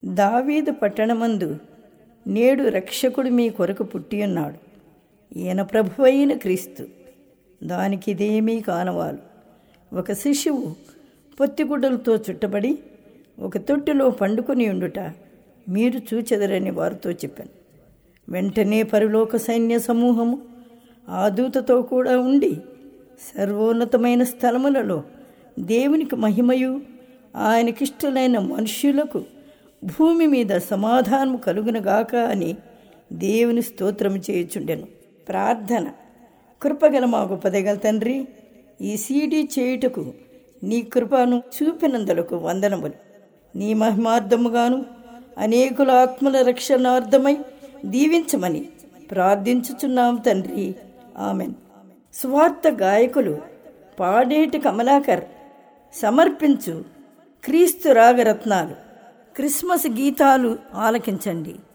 దావీదు పట్టణమందు నేడు రక్షకుడు మీ కొరకు పుట్టియున్నాడు ఈయన ప్రభువైన క్రీస్తు దానికి ఇదేమీ కానవాలు ఒక శిశువు పొత్తిగుడ్డలతో చుట్టబడి ఒక తొట్టిలో పండుకొని ఉండుట మీరు చూచెదరని వారితో చెప్పాను వెంటనే పరిలోక సైన్య సమూహము ఆ దూతతో కూడా ఉండి సర్వోన్నతమైన స్థలములలో దేవునికి మహిమయు ఆయనకిష్టలైన మనుష్యులకు భూమి మీద సమాధానము కలుగునగాక అని దేవుని స్తోత్రము చేయుచుండెను ప్రార్థన కృపగల మాకు పదగల తండ్రి ఈ సీడీ చేయుటకు నీ కృపను చూపినందులకు వందనములు నీ మహిమార్థముగాను అనేకుల ఆత్మల రక్షణార్థమై దీవించమని ప్రార్థించుచున్నాం తండ్రి ఆమెన్ స్వార్థ గాయకులు పాడేటి కమలాకర్ సమర్పించు క్రీస్తు రాగరత్నాలు క్రిస్మస్ గీతాలు ఆలకించండి